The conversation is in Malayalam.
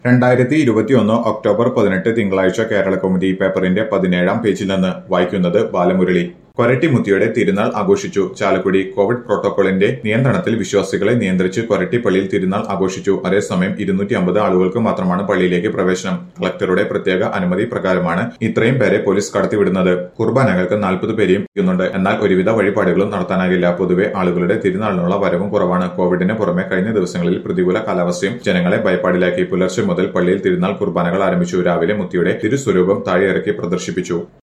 രണ്ടായിരത്തി ഇരുപത്തിയൊന്ന് ഒക്ടോബർ പതിനെട്ട് തിങ്കളാഴ്ച കേരള കൗമുദി പേപ്പറിന്റെ പതിനേഴാം പേജിൽ നിന്ന് വായിക്കുന്നത് ബാലമുരളി കൊരട്ടിമുത്തിയുടെ തിരുനാൾ ആഘോഷിച്ചു ചാലക്കുടി കോവിഡ് പ്രോട്ടോകോളിന്റെ നിയന്ത്രണത്തിൽ വിശ്വാസികളെ നിയന്ത്രിച്ച് കൊരട്ടിപ്പള്ളിയിൽ തിരുനാൾ ആഘോഷിച്ചു അതേസമയം ഇരുന്നൂറ്റി അമ്പത് ആളുകൾക്ക് മാത്രമാണ് പള്ളിയിലേക്ക് പ്രവേശനം കളക്ടറുടെ പ്രത്യേക അനുമതി പ്രകാരമാണ് ഇത്രയും പേരെ പോലീസ് കടത്തിവിടുന്നത് കുർബാനകൾക്ക് നാൽപ്പത് പേരെയും ഇരിക്കുന്നുണ്ട് എന്നാൽ ഒരുവിധ വഴിപാടുകളും നടത്താനാകില്ല പൊതുവെ ആളുകളുടെ തിരുനാളിനുള്ള വരവും കുറവാണ് കോവിഡിന് പുറമെ കഴിഞ്ഞ ദിവസങ്ങളിൽ പ്രതികൂല കാലാവസ്ഥയും ജനങ്ങളെ ഭയപ്പാടിലാക്കി പുലർച്ചെ മുതൽ പള്ളിയിൽ തിരുനാൾ കുർബാനകൾ ആരംഭിച്ചു രാവിലെ മുത്തിയുടെ തിരുസ്വരൂപം താഴെയിറക്കി പ്രദർശിപ്പിച്ചു